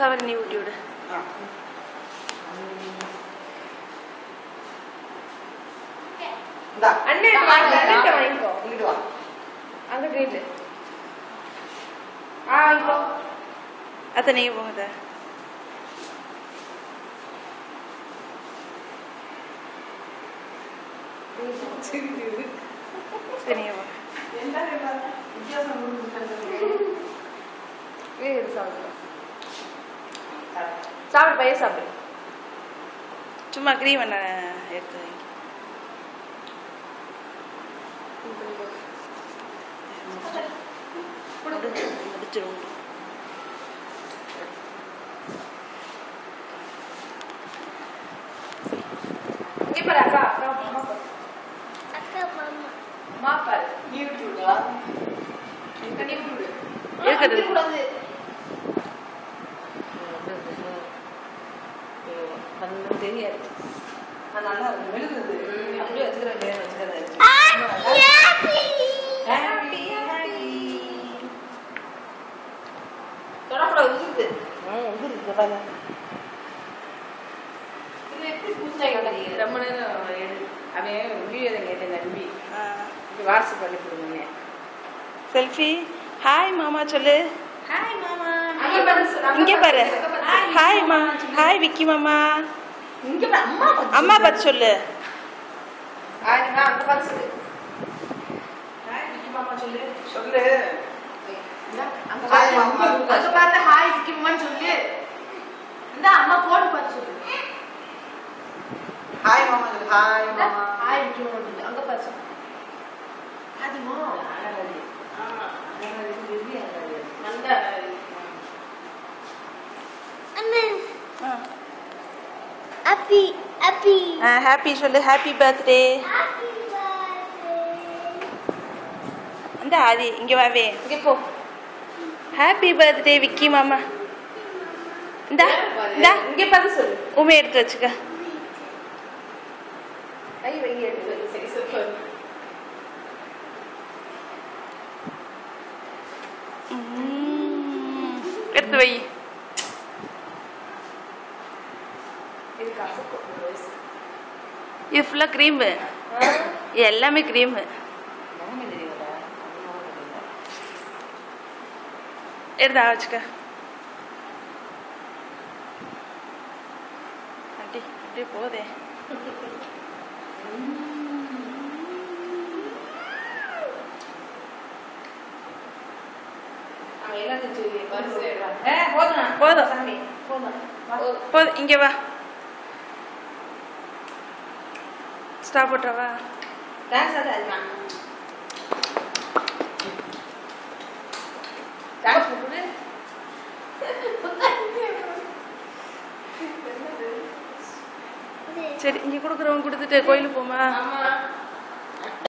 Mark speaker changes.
Speaker 1: சவரி நீ ஊட்டி விடு
Speaker 2: இந்தா
Speaker 3: அண்ணன் வாங்க அண்ணன் வாங்கிக்கோ
Speaker 2: இங்கிட்டு வா
Speaker 3: அங்க கிரீன் ஆ வாங்கிக்கோ
Speaker 1: அத்தை நீங்கள் போங்க அத்தை. சரி நீங்கள் போங்க
Speaker 2: என்ன வித்தியாசம் கொடுக்குறது
Speaker 3: இது சாப்பிடு சாப்பிடு பையன் சாப்பிடு
Speaker 1: சும்மா க்ரீம் என்ன எடுத்து வைங்க முடிச்சு முடிச்சிடும்
Speaker 3: இங்க பாரு அக்கா அக்கா அம்மா பாரு அம்மா பாரு
Speaker 2: நீ விட்டு விடா
Speaker 3: தண்ணி விட்டு விடு
Speaker 1: இருக்குது.
Speaker 3: கூடாது
Speaker 2: கண்ணு தெரியாது நான் நல்லா இருக்கு மெழுகுது அப்படியே வச்சுக்கிறேன் அப்படியே வச்சுக்கிறேன் ஹாப்பி ஹாப்பி
Speaker 3: தொடக்கூடாது உதிருது
Speaker 2: ம் இது இருக்கு பாருங்க
Speaker 3: இது எப்படி பூசாய்
Speaker 2: ரொம்ப நேரம் எடு- அவன் வீடியோ கேட்டேன் நம்பி
Speaker 1: ஆ
Speaker 2: இது வாட்ஸ்அப் பண்ணி கொடுங்க
Speaker 1: செல்ஃபி ஹாய் மாமா சொல்லு
Speaker 2: ஹாய் மாமா
Speaker 3: அங்க பாரு சொல்லு, அங்க
Speaker 1: இங்கே பாரு
Speaker 3: Hi.
Speaker 1: ஹாய் மா ஹாய் விக்கி மாமா
Speaker 2: இங்க பாரு, அம்மா கொஞ்சம்
Speaker 1: அம்மா பார்த்து சொல்லு
Speaker 3: ஆ, நீ வா, அங்க பாரு சொல்லு
Speaker 2: ஹாய் விக்கி மாமா சொல்லு சொல்லு
Speaker 3: இந்தா, அங்க
Speaker 2: Hi,
Speaker 3: பாரு.
Speaker 2: மாமா.
Speaker 3: அங்க பார்த்து ஹாய் விக்கிமான்னு சொல்லு இந்த அம்மா போன் பார்த்து சொல்லு
Speaker 2: ஹாய் மாமா சொல்லு ஹாய்
Speaker 3: இந்தா,
Speaker 2: மாமா
Speaker 3: ஹாய் விக்கிமான்னு சொல்லு அங்க பாரு சொல்லு அதுமா
Speaker 2: அழகடி ஆ அழகடி திவ்யா அழகடி
Speaker 3: நல்ல
Speaker 1: ஆ
Speaker 4: Happy, happy.
Speaker 1: ஹாப்பி சொல்லு ஹாப்பி பர்த்டே
Speaker 4: Happy birthday.
Speaker 1: இந்த ஆதி இங்கே வாவே
Speaker 3: இங்க போ
Speaker 1: ஹாப்பி பர்த்டே விக்கி மாமா இந்தா இந்தா
Speaker 3: இங்க பார்த்து சொல்லு
Speaker 1: உமே எடுத்து வச்சுக்க
Speaker 3: கை வைங்க எடுத்து சரி சூப்பர்
Speaker 1: ம். எடுத்து வை
Speaker 3: இது காசு போட்டு
Speaker 1: இது ஃபுல்லாக க்ரீமு எல்லாமே க்ரீமு
Speaker 2: மாமா தெரியாதா மாமா தெரியாதா
Speaker 1: எடுத்து வச்சுக்க அடி அப்படியே போதே
Speaker 3: அவன் எல்லாத்தையும் சொல்லி வரிசை
Speaker 2: ஏ போதும்
Speaker 1: போதும்.
Speaker 2: சாமி போதும் வா.
Speaker 1: போதும் இங்கே வா ஸ்டாப் போட்டுறவா
Speaker 2: டான்ஸ் ஆட அதுமா
Speaker 3: டான்ஸ் போட்டு
Speaker 1: சரி இங்கே கொடுக்குறவங்க கொடுத்துட்டு கோயிலுக்கு போமா
Speaker 3: ஆமா